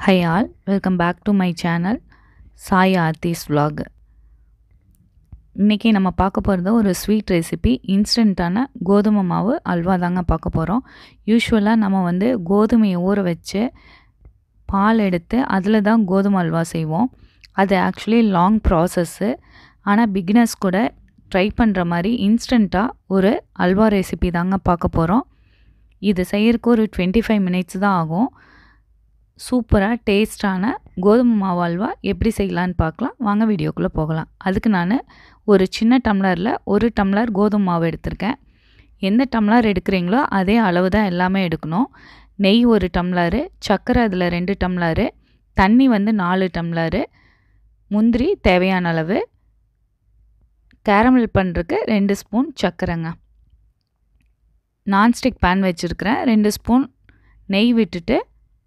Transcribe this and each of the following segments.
high all welcome back to my channel Sai Aarthi's vlog இன்றைக்கி நம்ம பார்க்க போகிறது ஒரு ஸ்வீட் ரெசிபி இன்ஸ்டண்ட்டான கோதுமை மாவு அல்வா தாங்க பார்க்க போகிறோம் யூஸ்வலாக நம்ம வந்து கோதுமையை ஊற வச்சு பால் எடுத்து அதில் தான் கோதுமை அல்வா செய்வோம் அது ஆக்சுவலி லாங் ப்ராசஸ்ஸு ஆனால் பிகினர்ஸ் கூட ட்ரை பண்ணுற மாதிரி இன்ஸ்டண்ட்டாக ஒரு அல்வா ரெசிபி தாங்க பார்க்க போகிறோம் இது செய்யறதுக்கு ஒரு டுவெண்ட்டி ஃபைவ் மினிட்ஸ் தான் ஆகும் சூப்பராக டேஸ்டான கோதுமை மாவு அல்வா எப்படி செய்யலான்னு பார்க்கலாம் வாங்க வீடியோக்குள்ளே போகலாம் அதுக்கு நான் ஒரு சின்ன டம்ளரில் ஒரு டம்ளர் கோதுமை மாவு எடுத்திருக்கேன் எந்த டம்ளர் எடுக்கிறீங்களோ அதே அளவு தான் எல்லாமே எடுக்கணும் நெய் ஒரு டம்ளரு சர்க்கரை அதில் ரெண்டு டம்ளரு தண்ணி வந்து நாலு டம்ளரு முந்திரி தேவையான அளவு கேரமல் பண்ணுறதுக்கு ரெண்டு ஸ்பூன் சர்க்கரைங்க நான்ஸ்டிக் பேன் வச்சுருக்கிறேன் ரெண்டு ஸ்பூன் நெய் விட்டுட்டு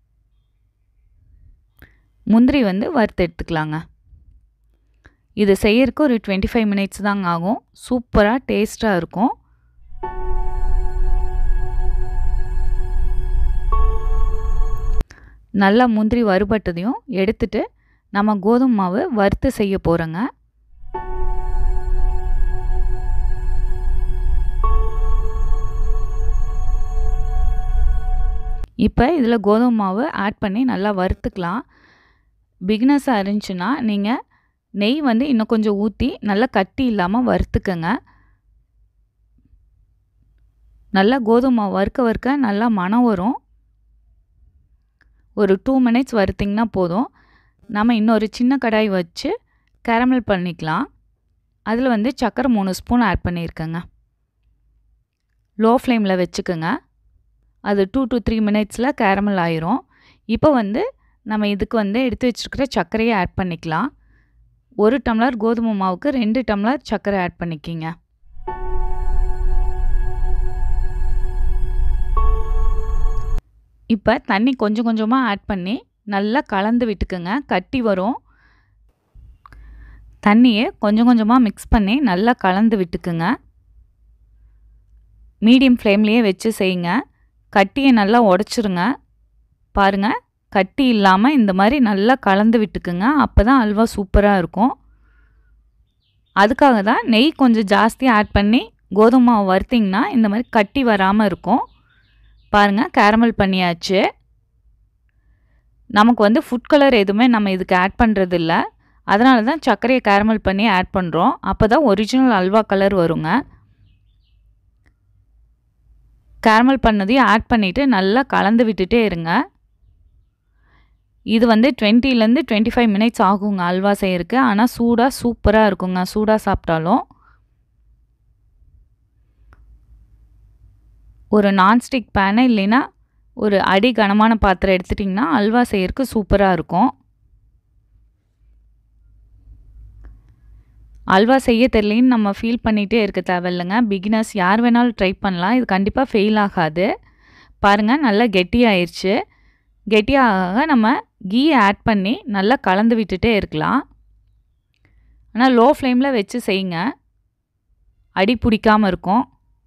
முந்திரி வந்து வறுத்து எடுத்துக்கலாங்க இது செய்யறதுக்கு ஒரு டுவெண்ட்டி ஃபைவ் மினிட்ஸ் தாங்க ஆகும் சூப்பராக டேஸ்ட்டாக இருக்கும் நல்லா முந்திரி வறுபட்டதையும் எடுத்துட்டு நம்ம கோதுமை மாவு வறுத்து செய்ய போகிறோங்க இப்போ இதில் கோதுமை மாவு ஆட் பண்ணி நல்லா வறுத்துக்கலாம் பிகினஸாக இருந்துச்சுன்னா நீங்கள் நெய் வந்து இன்னும் கொஞ்சம் ஊற்றி நல்லா கட்டி இல்லாமல் வறுத்துக்கங்க நல்லா கோதுமை மாவு வறுக்க வறுக்க நல்லா மனம் வரும் ஒரு டூ மினிட்ஸ் வறுத்திங்கன்னா போதும் நம்ம இன்னொரு சின்ன கடாய் வச்சு கேரமல் பண்ணிக்கலாம் அதில் வந்து சக்கரை மூணு ஸ்பூன் ஆட் பண்ணியிருக்கேங்க லோ ஃப்ளேமில் வச்சுக்கோங்க அது டூ டு த்ரீ மினிட்ஸில் கேரமல் ஆயிரும் இப்போ வந்து நம்ம இதுக்கு வந்து எடுத்து வச்சுருக்கிற சர்க்கரையை ஆட் பண்ணிக்கலாம் ஒரு டம்ளர் கோதுமை மாவுக்கு ரெண்டு டம்ளர் சர்க்கரை ஆட் பண்ணிக்கிங்க இப்போ தண்ணி கொஞ்சம் கொஞ்சமாக ஆட் பண்ணி நல்லா கலந்து விட்டுக்குங்க கட்டி வரும் தண்ணியை கொஞ்சம் கொஞ்சமாக மிக்ஸ் பண்ணி நல்லா கலந்து விட்டுக்குங்க மீடியம் ஃப்ளேம்லேயே வச்சு செய்யுங்க கட்டியை நல்லா உடச்சிருங்க பாருங்கள் கட்டி இல்லாமல் இந்த மாதிரி நல்லா கலந்து விட்டுக்குங்க அப்போ தான் அல்வா சூப்பராக இருக்கும் அதுக்காக தான் நெய் கொஞ்சம் ஜாஸ்தி ஆட் பண்ணி கோதுமை மாவு வறுத்திங்கன்னா இந்த மாதிரி கட்டி வராமல் இருக்கும் பாருங்கள் கேரமல் பண்ணியாச்சு நமக்கு வந்து ஃபுட் கலர் எதுவுமே நம்ம இதுக்கு ஆட் பண்ணுறது இல்லை அதனால தான் சர்க்கரையை கேரமல் பண்ணி ஆட் பண்ணுறோம் அப்போ தான் ஒரிஜினல் அல்வா கலர் வருங்க கேரமல் பண்ணதையும் ஆட் பண்ணிவிட்டு நல்லா கலந்து விட்டுட்டே இருங்க இது வந்து டுவெண்ட்டிலேருந்து டுவெண்ட்டி ஃபைவ் மினிட்ஸ் ஆகுங்க அல்வா செய்யறதுக்கு ஆனால் சூடாக சூப்பராக இருக்குங்க சூடாக சாப்பிட்டாலும் ஒரு நான்ஸ்டிக் பேனை இல்லைன்னா ஒரு அடி கனமான பாத்திரம் எடுத்துட்டிங்கன்னா அல்வா செய்யறதுக்கு சூப்பராக இருக்கும் அல்வா செய்ய தெரியலன்னு நம்ம ஃபீல் பண்ணிகிட்டே இருக்க தேவையில்லைங்க பிகினர்ஸ் யார் வேணாலும் ட்ரை பண்ணலாம் இது கண்டிப்பாக ஃபெயில் ஆகாது பாருங்கள் நல்லா கெட்டியாயிருச்சு கெட்டியாக நம்ம கீ ஆட் பண்ணி நல்லா கலந்து விட்டுட்டே இருக்கலாம் ஆனால் லோ ஃப்ளேமில் வச்சு செய்யுங்க அடி பிடிக்காமல் இருக்கும்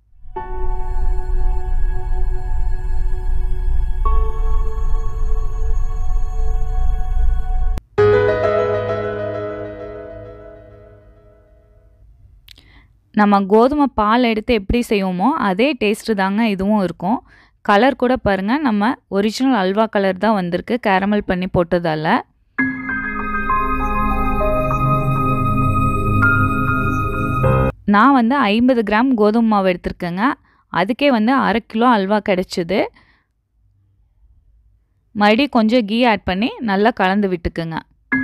நம்ம கோதுமை பால் எடுத்து எப்படி செய்வோமோ அதே டேஸ்ட்டு தாங்க இதுவும் இருக்கும் கலர் கூட பாருங்கள் நம்ம ஒரிஜினல் அல்வா கலர் தான் வந்திருக்கு கேரமல் பண்ணி போட்டதால் நான் வந்து ஐம்பது கிராம் கோதுமை மாவு எடுத்திருக்கேங்க அதுக்கே வந்து அரை கிலோ அல்வா கிடச்சிது மறுபடியும் கொஞ்சம் கீ ஆட் பண்ணி நல்லா கலந்து விட்டுக்குங்க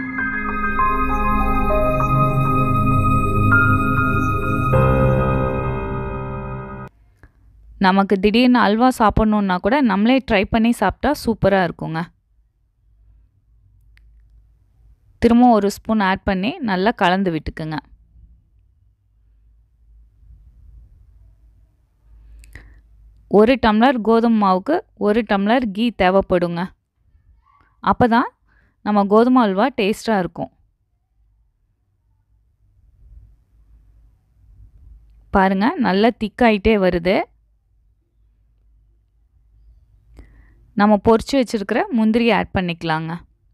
நமக்கு திடீர்னு அல்வா சாப்பிட்ணுன்னா கூட நம்மளே ட்ரை பண்ணி சாப்பிட்டா சூப்பராக இருக்குங்க திரும்ப ஒரு ஸ்பூன் ஆட் பண்ணி நல்லா கலந்து விட்டுக்குங்க ஒரு டம்ளர் கோதுமை மாவுக்கு ஒரு டம்ளர் கீ தேவைப்படுங்க அப்போ தான் நம்ம கோதுமை அல்வா டேஸ்ட்டாக இருக்கும் பாருங்கள் நல்லா திக்காயிட்டே வருது நம்ம பொரிச்சு வச்சுருக்கிற முந்திரியை ஆட் பண்ணிக்கலாங்க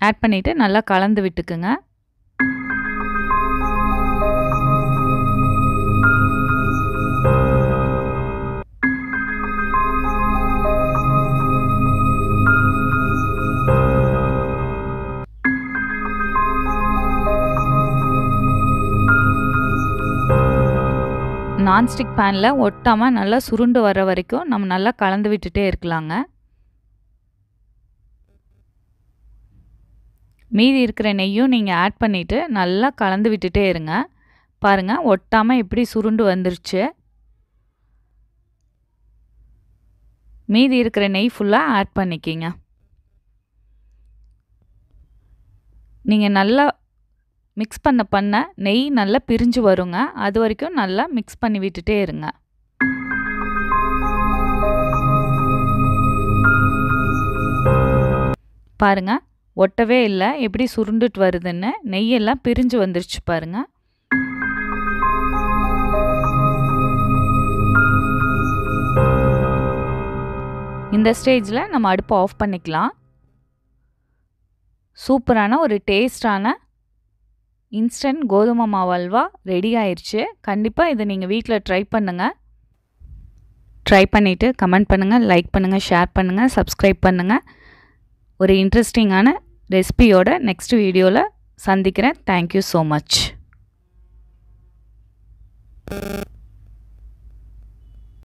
ஆட் பண்ணிவிட்டு நல்லா கலந்து விட்டுக்குங்க நான்ஸ்டிக் பேனில் ஒட்டாமல் நல்லா சுருண்டு வர வரைக்கும் நம்ம நல்லா கலந்து விட்டுட்டே இருக்கலாங்க மீதி இருக்கிற நெய்யும் நீங்கள் ஆட் பண்ணிவிட்டு நல்லா கலந்து விட்டுட்டே இருங்க பாருங்கள் ஒட்டாமல் எப்படி சுருண்டு வந்துருச்சு மீதி இருக்கிற நெய் ஃபுல்லாக ஆட் பண்ணிக்கிங்க நீங்கள் நல்லா மிக்ஸ் பண்ண பண்ண நெய் நல்லா பிரிஞ்சு வருங்க அது வரைக்கும் நல்லா மிக்ஸ் பண்ணி விட்டுட்டே இருங்க பாருங்க ஒட்டவே இல்லை எப்படி சுருண்டுட்டு வருதுன்னு நெய்யெல்லாம் பிரிஞ்சு வந்துருச்சு பாருங்க இந்த ஸ்டேஜில் நம்ம அடுப்பை ஆஃப் பண்ணிக்கலாம் சூப்பரான ஒரு டேஸ்டான இன்ஸ்டன்ட் கோதுமை மாவு அல்வா ரெடி ஆயிடுச்சு கண்டிப்பாக இதை நீங்கள் வீட்டில் ட்ரை பண்ணுங்கள் ட்ரை பண்ணிவிட்டு கமெண்ட் பண்ணுங்கள் லைக் பண்ணுங்கள் ஷேர் பண்ணுங்கள் சப்ஸ்கிரைப் பண்ணுங்கள் ஒரு இன்ட்ரெஸ்டிங்கான ரெசிபியோட நெக்ஸ்ட் வீடியோவில் சந்திக்கிறேன் தேங்க்யூ ஸோ மச்